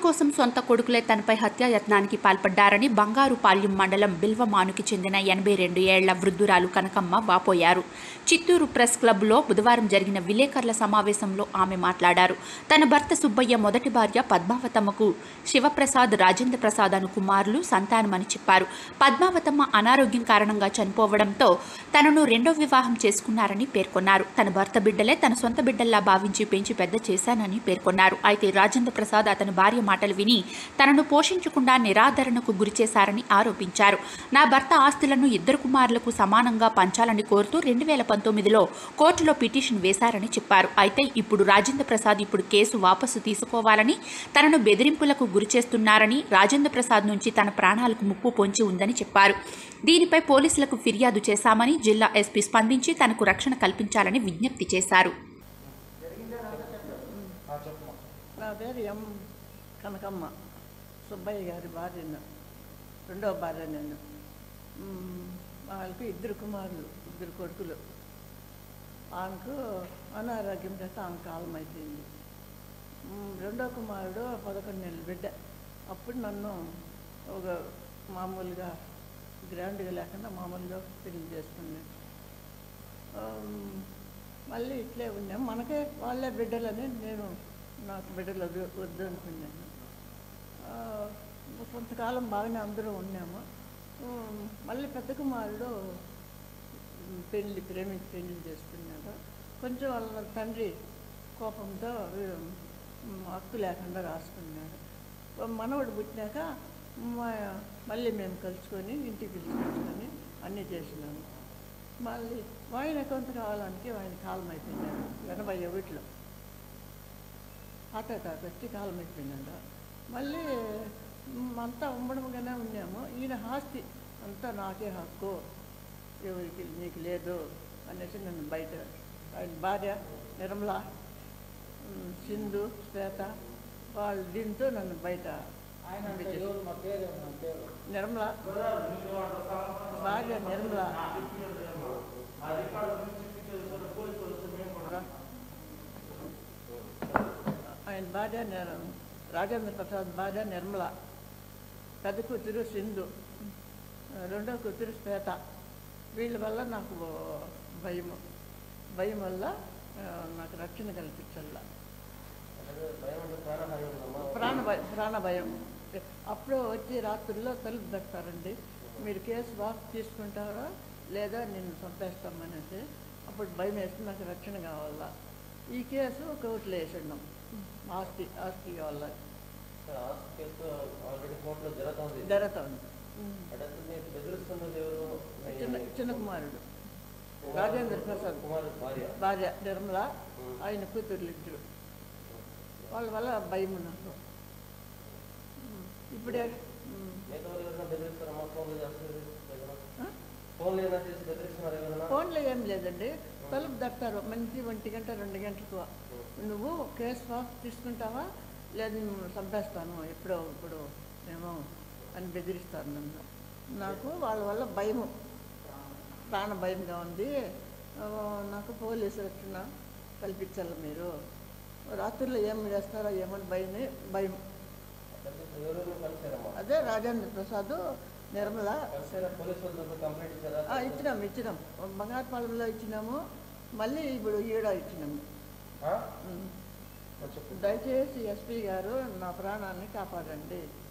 కోసం సొంత కొడుకులే తనపై హత్యాయత్నానికి పాల్పడ్డారని బంగారుపాల్యం మండలం బిల్వమానుకి చెందిన ఎనభై రెండు ఏళ్ల వృద్ధురాలు కనకమ్మ వాపోయారు చిత్తూరు ప్రెస్ క్లబ్లో బుధవారం జరిగిన విలేకరుల సమావేశంలో ఆమె మాట్లాడారు తన భర్త సుబ్బయ్య మొదటి భార్య పద్మావతమ్మకు శివప్రసాద్ రాజేంద్ర ప్రసాద్ అను కుమారులు సంతానమని చెప్పారు పద్మావతమ్మ అనారోగ్యం కారణంగా చనిపోవడంతో తనను రెండో వివాహం చేసుకున్నారని పేర్కొన్నారు తన భర్త బిడ్డలే తన సొంత బిడ్డల్లా భావించి పెంచి పెద్ద చేశానని పేర్కొన్నారు అయితే రాజేంద్ర ప్రసాద్ అతని భార్య మాటలు విని తనను పోషించకుండా నిరాదరణకు గురిచేశారని ఆరోపించారు నా భర్త ఆస్తులను ఇద్దరు కుమారులకు సమానంగా పంచాలని కోరుతూ రెండు వేల పంతొమ్మిదిలో కోర్టులో పిటిషన్ వేశారని చెప్పారు అయితే ఇప్పుడు రాజేంద్ర ప్రసాద్ ఇప్పుడు కేసు వాపసు తీసుకోవాలని తనను బెదిరింపులకు గురిచేస్తున్నారని రాజేంద్ర ప్రసాద్ నుంచి తన ప్రాణాలకు ముప్పు పొంచి ఉందని చెప్పారు దీనిపై పోలీసులకు ఫిర్యాదు చేశామని జిల్లా ఎస్పీ స్పందించి తనకు రక్షణ కల్పించాలని విజ్ఞప్తి చేశారు నా పేరు ఎం కనకమ్మ సుబ్బయ్య గారి భార్యను రెండవ భార్య నేను మ్మ్, వాళ్ళకి ఇద్దరు కుమారులు ఇద్దరు కొడుకులు ఆమెకు అనారోగ్యం చేస్తే ఆమె కాలం అయిపోయింది మ్మ్, రెండో కుమారుడు పదకొండు నెలల బిడ్డ అప్పుడు నన్ను ఒక మామూలుగా గ్రాండ్గా లేకుండా మామూలుగా పెళ్లి చేసుకున్నాను ఆమ్, మళ్ళీ ఇట్లే ఉన్నాం మనకే వాళ్ళే బిడ్డలని నేను నాకు బిడ్డలు వద్దు వద్దు అనుకున్నాను ఆ, కొంతకాలం బాగానే అందరూ ఉన్నాము ఉమ్, మళ్ళీ పెద్ద కుమారుడు ఉమ్, పెళ్లి ప్రేమించి పెళ్లి చేసుకున్నాడు కొంచెం వాళ్ళ తండ్రి కోపంతో ఉమ్, హక్కు లేకుండా రాసుకున్నాడు మనవడు పుట్టినాక మా- మళ్ళీ మేము కలుసుకొని ఇంటికి పిలుచుకొని అన్నీ చేసినాము మళ్ళీ ఆయన కొంత కాలానికి ఆయన కాలం అయిపోయినాడు ఎనభై ఒకటిలో హార్ట్ అటాక్ వచ్చి కాలం అయిపోయినాడు మళ్ళీ మ్, అంతా ఉమ్మడముగానే ఉన్నాము ఈయన ఆస్తి అంతా నాకే హక్కు ఎవరికి నీకు లేదు అనేసి నన్ను బయట ఆయన భార్య నిర్మల మ్, సింధు శ్వేత వాళ్ళు దీంతో నన్ను బయట పంపించేసి- నిర్మల భార్య నిర్మల ఆయన భార్య నిర్- రాజేంద్ర ప్రసాద్ భార్య నిర్మల పెద్ద కూతురు సింధు రెండో కూతురు శ్వేత వీళ్ళ వల్ల నాకు భయము భయం వల్ల ఆ, నాకు రక్షణ కల్పించాల ప్రాణ భయం ప్రాణ భయం అప్పుడు వచ్చి రాత్రుల్లో తలుపు పెడతారండి మీరు కేసు వాక్ తీసుకుంటారా లేదా నిన్ను చంపేస్తామనేసి అప్పుడు భయం వేసి నాకు రక్షణ కావాలా ఈ కేసు కోర్టులో వేసినాం ఆస్తి ఆస్తి కావాలా ఆస్తి కేసు ఆల్రెడీ కోర్టులో జరుగుతుంది జరుగుతుంది అంటే మీకు బెదిరిస్తున్నది ఎవరు మీ చిన్న చిన్న కుమారుడు రాజేంద్ర ప్రసాద్ కుమారు భార్య భార్య నిర్మల ఆయన కూతుర్లు ఇద్దరు వాళ్ళ వల్ల భయం నాకు ఉమ్, ఇప్పుడే ఉమ్, మిగతా వాళ్ళు ఎవరైనా బెదిరిస్తారమ్మా ఫోన్లు చేస్తారు ఏదైనా? ఆ? ఫోన్లు ఏమైనా చేసి బెదిరిస్తున్నారు ఎవరైనా ఫోన్లో ఏం లేదండి తలుపు దడతారు మంచి ఒంటి గంట రెండు గంటలకు నువ్వు కేసు వాక్ తీసుకుంటావా లేదు నువ్వు చంపేస్తాను ఎప్పుడో ఇప్పుడు ఏమో అని బెదిరిస్తారు నన్ను నాకు వాళ్ళ వల్ల భయము ప్రాణ భయంగా ఉంది ఆ, నాకు పోలీసు రక్షణ కల్పించాలి మీరు రాత్రుల్లో ఏం చేస్తారో ఏమని భయమే భయం ఎవరెవరు కలిసారమ్మా అదే రాజేంద్ర ప్రసాద్ నిర్మల కలిసారా పోలీసు వాళ్ళతో కంప్లైంట్ ఇచ్చారా ఆ, ఇచ్చినాం ఇచ్చినాం బంగారుపాలెంలో ఇచ్చినాము మళ్ళీ ఇప్పుడు ఈడ ఇచ్చినాము ఆ? ఉమ్. మరి చెప్పు దయచేసి ఎస్పీ గారు నా ప్రాణాన్ని కాపాడండి